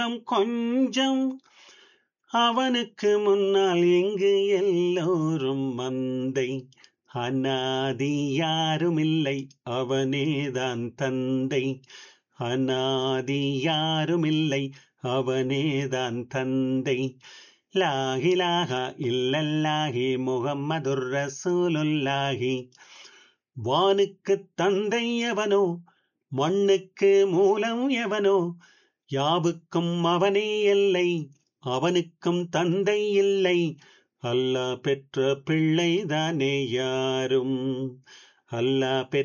கொஞ்சம் அவனுக்கு முன்னால் இங்கு எல்லோரும் மந்தை அநாதி யாருமில்லை அவனேதான் தந்தை அநாதி யாருமில்லை அவனேதான் தந்தை லாஹிலாஹா இல்லல்லாஹி முகம்மதுர் ரசூலுல்லாஹி வானுக்கு தந்தை எவனோ மண்ணுக்கு மூலம் எவனோ யாவுக்கும் அவனே எல்லை அவனுக்கும் தந்தை இல்லை அல்லாஹ் பெற்ற பிள்ளைதானே யாரும் அல்லாஹ் பெற்ற